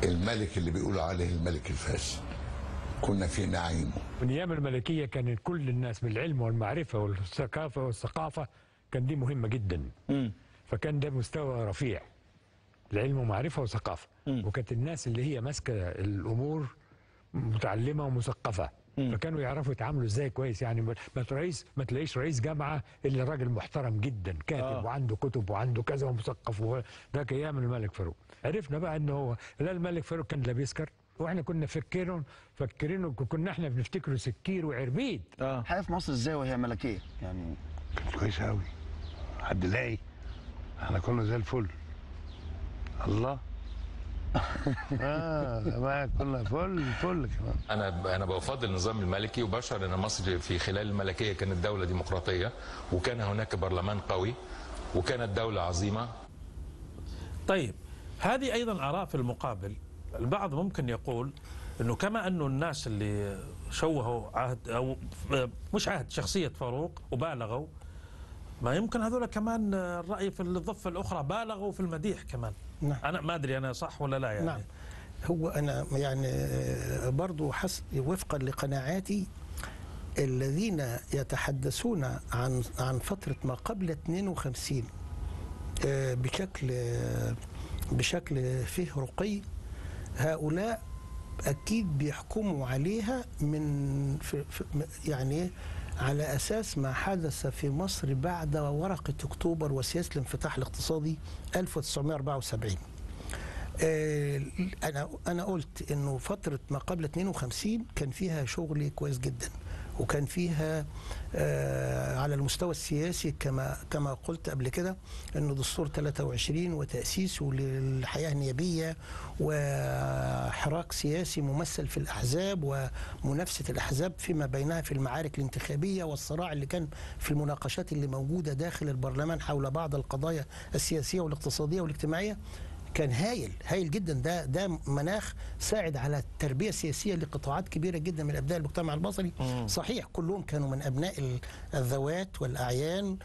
الملك اللي بيقولوا عليه الملك الفاسد كنا في نعيمه من ايام الملكيه كان كل الناس بالعلم والمعرفه والثقافه والثقافه كان دي مهمه جدا فكان ده مستوى رفيع العلم ومعرفه وثقافه وكانت الناس اللي هي ماسكه الامور متعلمه ومثقفه فكانوا يعرفوا يتعاملوا ازاي كويس يعني ما ما تلاقيش ما تلاقيش رئيس جامعه الا راجل محترم جدا كاتب آه. آه. وعنده كتب وعنده كذا ومثقف وهو- ده كان ايام الملك فاروق عرفنا بقى ان هو لا الملك فاروق كان لا بيسكر واحنا كنا فكرين فكرينه كنا احنا بنفتكره سكير وعربيد اه الحياه في مصر ازاي وهي ملكيه يعني كانت كويسه قوي حد لاقي احنا كنا زي الفل الله اه ما كنا فل فل كمان انا انا بفضل النظام الملكي وبشعر ان مصر في خلال الملكيه كانت دوله ديمقراطيه وكان هناك برلمان قوي وكانت دوله عظيمه طيب هذه ايضا اراء في المقابل البعض ممكن يقول انه كما انه الناس اللي شوهوا عهد او مش عهد شخصيه فاروق وبالغوا ما يمكن هذول كمان الراي في الضفه الاخرى بالغوا في المديح كمان نعم. انا ما ادري انا صح ولا لا يعني نعم هو أنا يعني آه، برضو حس وفقا لقناعاتي الذين يتحدثون عن عن فترة ما قبل 52 آه، بشكل آه، بشكل فيه رقي هؤلاء أكيد بيحكموا عليها من في في يعني إيه؟ على أساس ما حدث في مصر بعد ورقة أكتوبر وسياسة الانفتاح الاقتصادي 1974 آه، انا انا قلت انه فتره ما قبل 52 كان فيها شغل كويس جدا وكان فيها آه، على المستوى السياسي كما كما قلت قبل كده انه دستور 23 وتاسيسه للحياه النيابيه وحراك سياسي ممثل في الاحزاب ومنافسه الاحزاب فيما بينها في المعارك الانتخابيه والصراع اللي كان في المناقشات اللي موجوده داخل البرلمان حول بعض القضايا السياسيه والاقتصاديه والاجتماعيه كان هايل هايل جدا ده ده مناخ ساعد على التربيه السياسيه لقطاعات كبيره جدا من ابناء المجتمع المصري صحيح كلهم كانوا من ابناء ال- الذوات والاعيان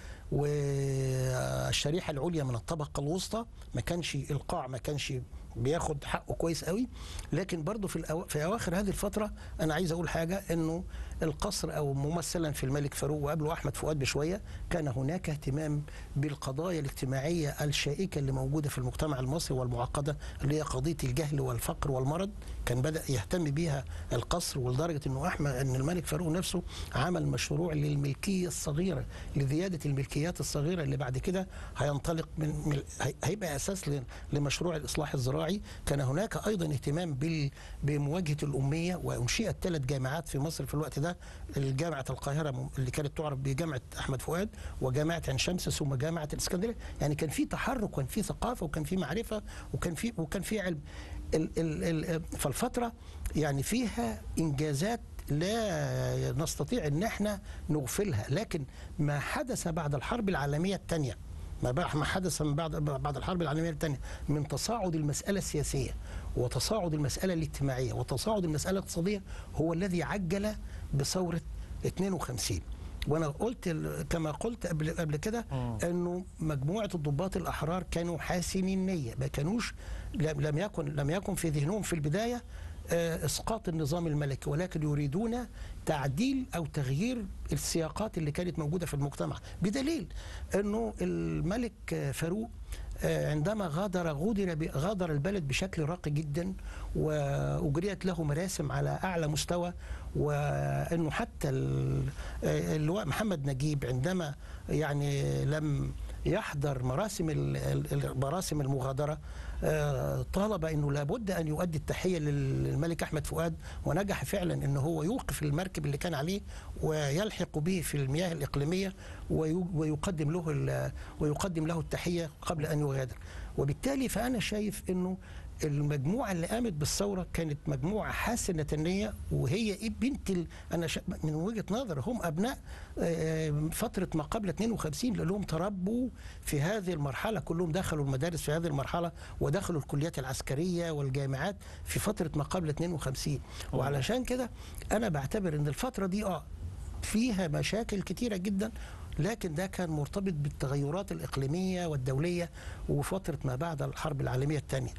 والشريحه العليا من الطبقه الوسطى ما كانش القاع ما كانش بياخد حقه كويس قوي لكن برضه في الأو... في اواخر هذه الفتره انا عايز اقول حاجه انه القصر او ممثلا في الملك فاروق وقبله احمد فؤاد بشويه كان هناك اهتمام بالقضايا الاجتماعيه الشائكه اللي موجوده في المجتمع المصري والمعقده اللي هي قضيه الجهل والفقر والمرض كان بدا يهتم بيها القصر ولدرجه انه احمد ان الملك فاروق نفسه عمل مشروع للملكيه الصغيره لزياده الملكيات الصغيره اللي بعد كده هينطلق من, من هي- هيبقى اساس ل- لمشروع الاصلاح الزراعي كان هناك ايضا اهتمام بال بمواجهه الاميه وانشئت ثلاث جامعات في مصر في الوقت ده جامعه القاهره م- اللي كانت تعرف بجامعه احمد فؤاد وجامعه عين شمس ثم جامعه الاسكندريه يعني كان في تحرك وكان في ثقافه وكان في معرفه وكان في وكان في علم ال ال ال فالفتره يعني فيها انجازات لا نستطيع ان احنا نغفلها لكن ما حدث بعد الحرب العالميه الثانيه ما بقى ما حدث من بعد بعد الحرب العالميه الثانيه من تصاعد المساله السياسيه وتصاعد المساله الاجتماعيه وتصاعد المساله الاقتصاديه هو الذي عجل بثوره 52 وانا قلت ال- كما قلت قبل قبل كده انه مجموعه الضباط الاحرار كانوا حاسمي النيه ما كانوش لم لم يكن لم يكن في ذهنهم في البدايه آه، اسقاط النظام الملكي ولكن يريدون تعديل او تغيير السياقات اللي كانت موجوده في المجتمع بدليل انه الملك آه، فاروق آه، عندما غادر غادر ب- غادر البلد بشكل راقي جدا واجريت له مراسم على اعلى مستوى وانه حتى ال- آه، اللواء محمد نجيب عندما يعني لم يحضر مراسم ال- ال- ال- مراسم المغادره آه، طالب انه لابد ان يؤدي التحيه لل- للملك احمد فؤاد ونجح فعلا ان هو يوقف المركب اللي كان عليه ويلحق به في المياه الاقليميه ويو- ويقدم له ال- ويقدم له التحيه قبل ان يغادر وبالتالي فانا شايف انه المجموعه اللي قامت بالثوره كانت مجموعه حاسنه النيه وهي إيه بنت ال... انا ش... من وجهه نظر هم ابناء آه، فتره ما قبل 52 لانهم تربوا في هذه المرحله كلهم دخلوا المدارس في هذه المرحله ودخلوا الكليات العسكريه والجامعات في فتره ما قبل 52 وعلشان كده انا بعتبر ان الفتره دي اه فيها مشاكل كتيرة جدا لكن ده كان مرتبط بالتغيرات الإقليمية والدولية وفترة ما بعد الحرب العالمية الثانية